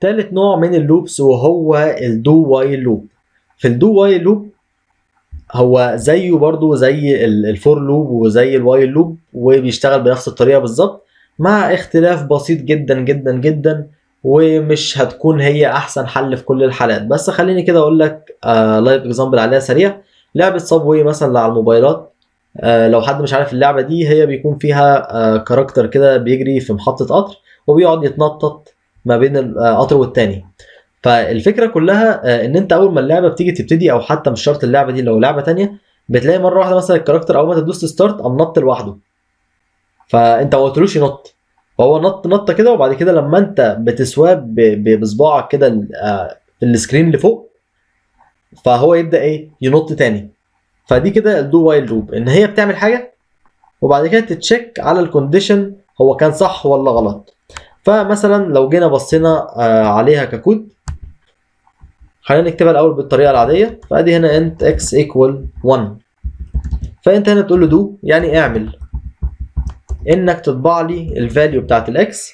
تالت نوع من اللوبس وهو الدو وايل لوب في الدو وايل لوب هو زيه برضو زي ال- الفور لوب وزي الوايل لوب وبيشتغل بنفس الطريقه بالظبط مع اختلاف بسيط جدا جدا جدا ومش هتكون هي احسن حل في كل الحالات بس خليني كده اقول لك لايف اكزامبل عليها سريع لعبه صابوي مثلا اللي على الموبايلات آه، لو حد مش عارف اللعبه دي هي بيكون فيها آه، كاركتر كده بيجري في محطه قطر وبيقعد يتنطط ما بين القطر والتاني فالفكره كلها آه، ان انت اول ما اللعبه بتيجي تبتدي او حتى مش شرط اللعبه دي لو لعبه تانية بتلاقي مره واحده مثلا الكاركتر اول ما تدوس ستارت قام نط لوحده فانت ما قلتلوش ينط فهو نط نطه كده وبعد كده لما انت بتسواب ب- ب- بصباعك كده ال- آه، في السكرين اللي فوق فهو يبدا ايه ينط تاني فدي كده الدو وايل لوب ان هي بتعمل حاجه وبعد كده تتشيك على الكونديشن هو كان صح ولا غلط فمثلا لو جينا بصينا آه، عليها ككود خلينا نكتبها الاول بالطريقه العاديه فادي هنا انت x equal 1 فانت هنا تقول له دو يعني اعمل انك تطبع لي الفاليو بتاعت الاكس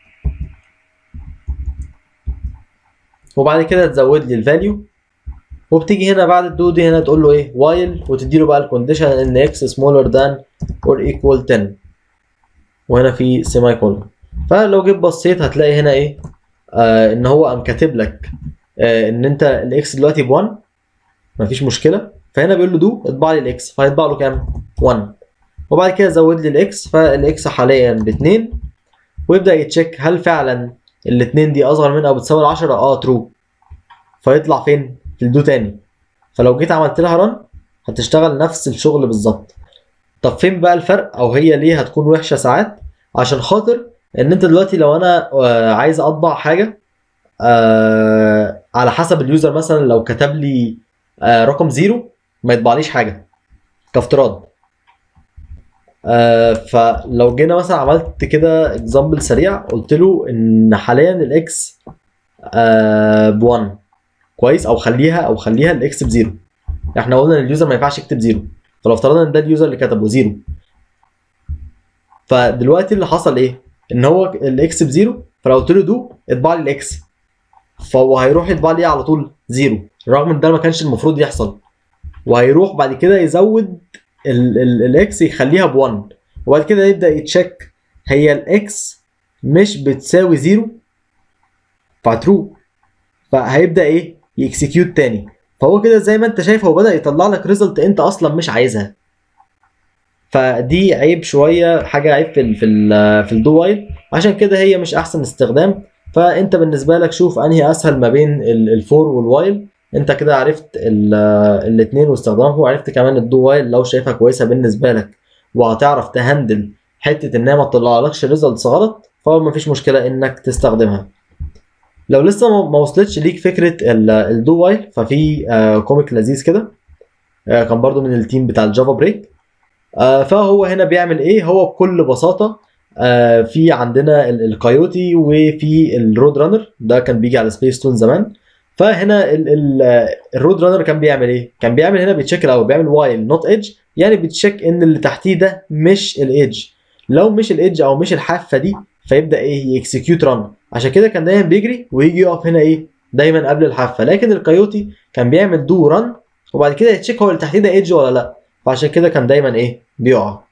وبعد كده تزود لي الفاليو وبتيجي هنا بعد الدو دي هنا تقول له ايه while وتدي له بقى الكونديشن ان x smaller than or equal 10 وهنا في سيماي كولون فلو جيت بصيت هتلاقي هنا ايه آه ان هو قام كاتب لك آه ان انت الاكس دلوقتي ب 1 مفيش مشكله فهنا بيقول له دو اطبع لي الاكس فهيطبع له كام 1 وبعد كده زود لي الاكس فالاكس حاليا ب 2 ويبدا يتشيك هل فعلا الاثنين دي اصغر من او بتساوي 10 اه ترو فيطلع فين في الدو تاني فلو جيت عملت لها رن هتشتغل نفس الشغل بالظبط طب فين بقى الفرق او هي ليه هتكون وحشه ساعات عشان خاطر ان انت دلوقتي لو انا آه، عايز اطبع حاجه آه على حسب اليوزر مثلا لو كتب لي آه رقم زيرو ما يطبعليش حاجه كافتراض آه فلو جينا مثلا عملت كده اكزامبل سريع قلت له ان حاليا الاكس آه ب 1 كويس او خليها او خليها الاكس بزيرو احنا قلنا ان اليوزر ما ينفعش يكتب زيرو فلو افترضنا ان ده اليوزر اللي كتبه زيرو فدلوقتي اللي حصل ايه؟ ان هو الاكس بزيرو فلو قلت له دو اطبع لي الاكس فهو هيروح يطبع لي على طول زيرو رغم ان ده ما كانش المفروض يحصل وهيروح بعد كده يزود ال- ال- الاكس يخليها ب 1 وبعد كده يبدا يتشيك هي الاكس مش بتساوي زيرو فترو فهيبدا ايه يكسكيوت تاني فهو كده زي ما انت شايف هو بدا يطلع لك ريزلت انت اصلا مش عايزها فدي عيب شويه حاجه عيب في ال في ال في الدو وايل عشان كده هي مش احسن استخدام فانت بالنسبه لك شوف انهي اسهل ما بين ال- الفور والوايل انت كده عرفت الاثنين واستخدامهم وعرفت كمان الدو وايل لو شايفها كويسه بالنسبه لك وهتعرف تهندل حته انها ما تطلعلكش ريزلتس غلط فهو مفيش مشكله انك تستخدمها لو لسه ما ما وصلتش ليك فكره ال- الدو وايل ففي آه، كوميك لذيذ كده آه، كان برضو من التيم بتاع الجافا بريك آه، فهو هنا بيعمل ايه هو بكل بساطه آه، في عندنا ال- الكايوتي وفي الرود رانر ده كان بيجي على سبيس تون زمان فهنا ال- ال- آه، الرود رانر كان بيعمل ايه كان بيعمل هنا بيتشيك الاول بيعمل وايل نوت ايدج يعني بيتشيك ان اللي تحتيه ده مش الايدج لو مش الايدج او مش الحافه دي فيبدا ايه يكسكيوت ران عشان كده كان دايما بيجري ويجي يقف هنا ايه دايما قبل الحافه لكن الكايوتي كان بيعمل دو ران وبعد كده يتشيك هو اللي تحتيه ده ايدج ولا لا فعشان كده كان دايما ايه بيقع